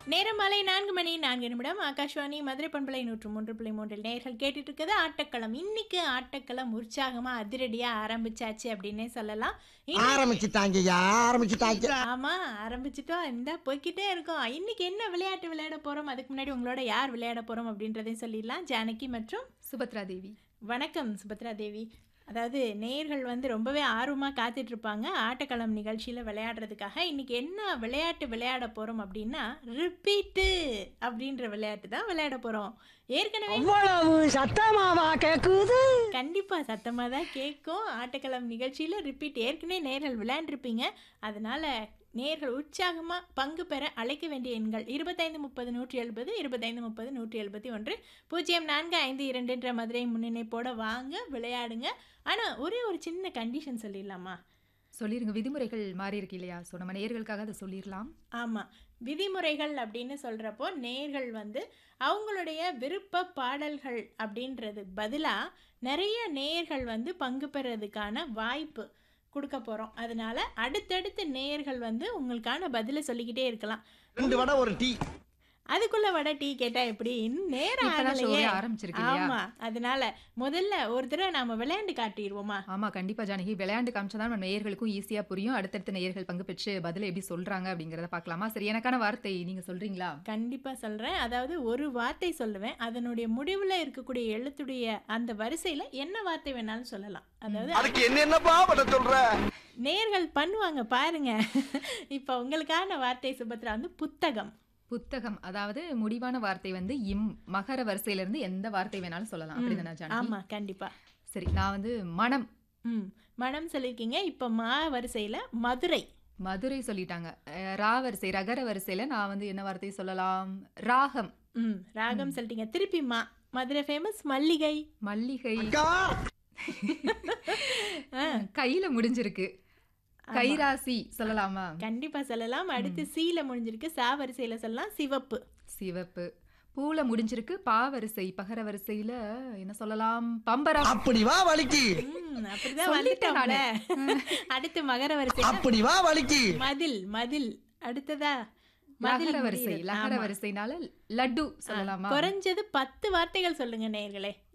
நேரம் மாலை நான்கு மணி நான்கு நிமிடம் ஆகாஷ்வாணி மதுரை பண்பலை நூற்று மூன்று புள்ளி மூன்றில் நேர்கள் கேட்டுட்டு இருக்கிறது ஆட்டக்களம் இன்னைக்கு ஆட்டக்களம் உற்சாகமா அதிரடியா ஆரம்பிச்சாச்சு அப்படின்னே சொல்லலாம் இன்னைக்கு- ஆரம்பிச்சுட்டாங்கய்யா ஆரம்பிச்சுட்டாங்க ஆமா ஆரம்பிச்சிட்டோம் இந்த போய்க்கிட்டே இருக்கோம் இன்னைக்கு என்ன விளையாட்டு விளையாட போறோம் அதுக்கு முன்னாடி உங்களோட யார் விளையாட போறோம் அப்படின்றதையும் சொல்லிடலாம் ஜானகி மற்றும் சுபத்ரா தேவி வணக்கம் சுபத்ரா தேவி அதாவது நேர்கள் வந்து ரொம்பவே ஆர்வமாக காத்துட்டு இருப்பாங்க ஆட்டக்களம் நிகழ்ச்சியில் விளையாடுறதுக்காக இன்னைக்கு என்ன விளையாட்டு விளையாட போகிறோம் அப்படின்னா ரிப்பீட்டு அப்படின்ற விளையாட்டு தான் விளையாட போகிறோம் ஏற்கனவே அவ்வளவு சத்தமாவா கேக்குது கண்டிப்பாக சத்தமாக தான் கேட்கும் ஆட்டக்களம் நிகழ்ச்சியில் ரிப்பீட் ஏற்கனவே நேர்கள் விளையாண்டுருப்பீங்க அதனால நேர்கள் உற்சாகமாக பங்கு பெற அழைக்க வேண்டிய எண்கள் இருபத்தைந்து முப்பது நூற்றி எழுபது இருபத்தைந்து முப்பது நூற்றி எழுபத்தி ஒன்று பூஜ்ஜியம் நான்கு ஐந்து இரண்டுன்ற மதுரை முன்னிணைப்போட வாங்க விளையாடுங்க ஆனால் ஒரே ஒரு சின்ன கண்டிஷன் சொல்லிடலாமா சொல்லிருங்க விதிமுறைகள் மாறி இருக்கு இல்லையா ஸோ நம்ம நேயர்களுக்காக அதை சொல்லிடலாம் ஆமாம் விதிமுறைகள் அப்படின்னு சொல்கிறப்போ நேர்கள் வந்து அவங்களுடைய விருப்ப பாடல்கள் அப்படின்றது பதிலாக நிறைய நேர்கள் வந்து பங்கு பெறதுக்கான வாய்ப்பு கொடுக்க போகிறோம் அதனால அடுத்தடுத்து நேர்கள் வந்து உங்களுக்கான பதிலை சொல்லிக்கிட்டே இருக்கலாம் ரெண்டு வடை ஒரு டீ அதுக்குள்ள வடை டீ கேட்டா எப்படி இன்னும் நேரம் இப்பதான் ஆகலையே ஷோவே ஆரம்பிச்சிருக்கு இல்லையா ஆமா அதனால முதல்ல ஒரு தடவை நாம விளையாண்டு காட்டிடுவோமா ஆமா கண்டிப்பா ஜானகி விளையாண்டு காமிச்சா நம்ம நேயர்களுக்கும் ஈஸியா புரியும் அடுத்தடுத்த நேயர்கள் பங்கு பெற்று பதில் எப்படி சொல்றாங்க அப்படிங்கறத பார்க்கலாமா சரி எனக்கான வார்த்தை நீங்க சொல்றீங்களா கண்டிப்பா சொல்றேன் அதாவது ஒரு வார்த்தை சொல்லுவேன் அதனுடைய முடிவுல இருக்கக்கூடிய எழுத்துடைய அந்த வரிசையில என்ன வார்த்தை வேணாலும் சொல்லலாம் அதாவது அதுக்கு என்னென்னப்பா பண்ண சொல்ற நேர்கள் பண்ணுவாங்க பாருங்க இப்ப உங்களுக்கான வார்த்தை சுபத்ரா வந்து புத்தகம் புத்தகம் அதாவது முடிவான வார்த்தை வந்து இம் மகர வரிசையில இருந்து எந்த வார்த்தை வேணாலும் சொல்லலாம் அப்படிதானே ஜானகி ஆமா கண்டிப்பா சரி நான் வந்து மனம் ம் மனம் சொல்லியிருக்கீங்க இப்ப மா வரிசையில மதுரை மதுரை சொல்லிட்டாங்க அஹ், ரா வரிசை ரகர வரிசையில நான் வந்து என்ன வார்த்தை சொல்லலாம் ராகம் ம் ராகம் சொல்லிட்டீங்க திருப்பி மா மதுரை ஃபேமஸ் மல்லிகை மல்லிகை அக்கா கையில முடிஞ்சிருக்கு கைராசி சொல்லலாமா கண்டிப்பா சொல்லலாம் அடுத்து சீல முடிஞ்சிருக்கு சா வரிசையில சொல்லலாம் சிவப்பு சிவப்பு பூல முடிஞ்சிருக்கு பா வரிசை பகர வரிசையில என்ன சொல்லலாம் பம்பரம் அப்படி வா வலிக்கு ம், அப்படிதான் சொல்லிட்டேன் வந்துட்டோம்ல அடுத்து மகர வரிசை அப்படி வா வலிக்கு மதில் மதில் அடுத்ததா லகர வரிசை முடியுது. லகர ஆமா. வரிசைனால லட்டு சொல்லலாமா குறைஞ்சது பத்து வார்த்தைகள் சொல்லுங்க நேயர்களே